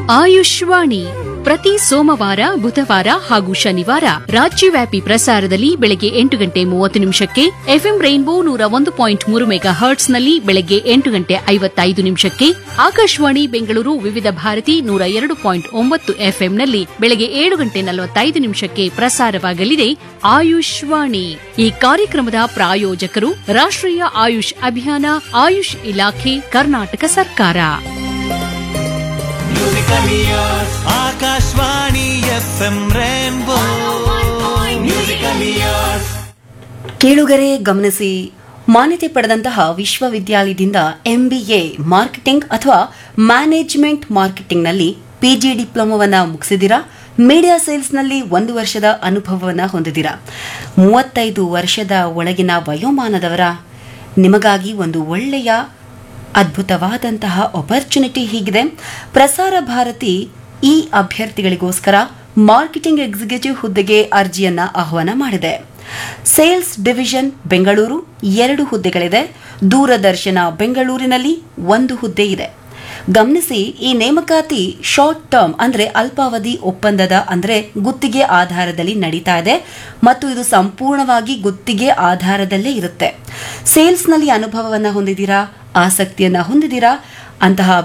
ಆಯುಷ್ವಾಣಿ ಪ್ರತಿ ಸೋಮವಾರ ಬುಧವಾರ ಹಾಗೂ ಶನಿವಾರ ರಾಜ್ಯವ್ಯಾಪಿ ಪ್ರಸಾರದಲ್ಲಿ ಬೆಳಗ್ಗೆ ಎಂಟು ಗಂಟೆ ಮೂವತ್ತು ನಿಮಿಷಕ್ಕೆ ಎಫ್ಎಂ ರೈನ್ಬೋ ನೂರ ಒಂದು ಪಾಯಿಂಟ್ ಮೂರು ಮೆಗಾ ಹರ್ಟ್ಸ್ನಲ್ಲಿ ಬೆಳಗ್ಗೆ ಎಂಟು ಗಂಟೆ ಐವತ್ತೈದು ನಿಮಿಷಕ್ಕೆ ಆಕಾಶವಾಣಿ ಬೆಂಗಳೂರು ವಿವಿಧ ಭಾರತಿ ನೂರ ಎರಡು ಪಾಯಿಂಟ್ ಒಂಬತ್ತು ಎಫ್ಎಂನಲ್ಲಿ ಬೆಳಗ್ಗೆ ಏಳು ಗಂಟೆ ನಲವತ್ತೈದು ನಿಮಿಷಕ್ಕೆ ಪ್ರಸಾರವಾಗಲಿದೆ ಆಯುಷ್ವಾಣಿ ಈ ಕಾರ್ಯಕ್ರಮದ ಪ್ರಾಯೋಜಕರು ರಾಷ್ಟ್ರೀಯ ಆಯುಷ್ ಅಭಿಯಾನ ಆಯುಷ್ ಇಲಾಖೆ ಕರ್ನಾಟಕ ಸರ್ಕಾರ Akashvani F M rainbow musical years ಕೇಳುಗರೆ ಗಮನಿಸಿ ಮಾನ್ಯತೆ ಪಡೆದಂತಹ ವಿಶ್ವವಿದ್ಯಾಲಯದಿಂದ ಎಂಬಿಎ ಮಾರ್ಕೆಟಿಂಗ್ ಅಥವಾ ಮ್ಯಾನೇಜ್ಮೆಂಟ್ ಮಾರ್ಕೆಟಿಂಗ್ನಲ್ಲಿ ಪಿಜಿ ಡಿಪ್ಲೊಮಾವನ್ನು ಮುಗಿಸಿದಿರಾ ಮೀಡಿಯಾ ಸೇಲ್ಸ್ನಲ್ಲಿ ಒಂದು ವರ್ಷದ ಅನುಭವವನ್ನು ಹೊಂದಿದ್ದೀರಾ ಮೂವತ್ತೈದು ವರ್ಷದ ಒಳಗಿನ ವಯೋಮಾನದವರ ನಿಮಗಾಗಿ ಒಂದು ಒಳ್ಳೆಯ ಅದ್ಭುತವಾದಂತಹ ಆಪರ್ಚುನಿಟಿ ಹೀಗಿದೆ ಪ್ರಸಾರ ಭಾರತಿ ಈ ಅಭ್ಯರ್ಥಿಗಳಿಗೋಸ್ಕರ ಮಾರ್ಕೆಟಿಂಗ್ ಎಕ್ಸಿಕ್ಯೂಟಿವ್ ಹುದ್ದೆಗೆ ಅರ್ಜಿಯನ್ನ ಆಹ್ವಾನ ಮಾಡಿದೆ ಸೇಲ್ಸ್ ಡಿವಿಷನ್ ಬೆಂಗಳೂರು ಎರಡು ಹುದ್ದೆಗಳಿದೆ ದೂರದರ್ಶನ ಬೆಂಗಳೂರಿನಲ್ಲಿ ಒಂದು ಹುದ್ದೆ ಇದೆ ಗಮನಿಸಿ ಈ ನೇಮಕಾತಿ ಶಾರ್ಟ್ ಟರ್ಮ್ ಅಂದ್ರೆ ಅಲ್ಪಾವಧಿ ಒಪ್ಪಂದದ ಅಂದ್ರೆ ಗುತ್ತಿಗೆ ಆಧಾರದಲ್ಲಿ ನಡೀತಾ ಇದೆ ಮತ್ತು ಇದು ಸಂಪೂರ್ಣವಾಗಿ ಗುತ್ತಿಗೆ ಆಧಾರದಲ್ಲೇ ಇರುತ್ತೆ ಸೇಲ್ಸ್ನಲ್ಲಿ ಅನುಭವವನ್ನ ಹೊಂದಿದ್ದೀರಾ ಆಸಕ್ತಿಯನ್ನ ಹೊಂದಿದ್ದೀರಾ ಅಂತಹ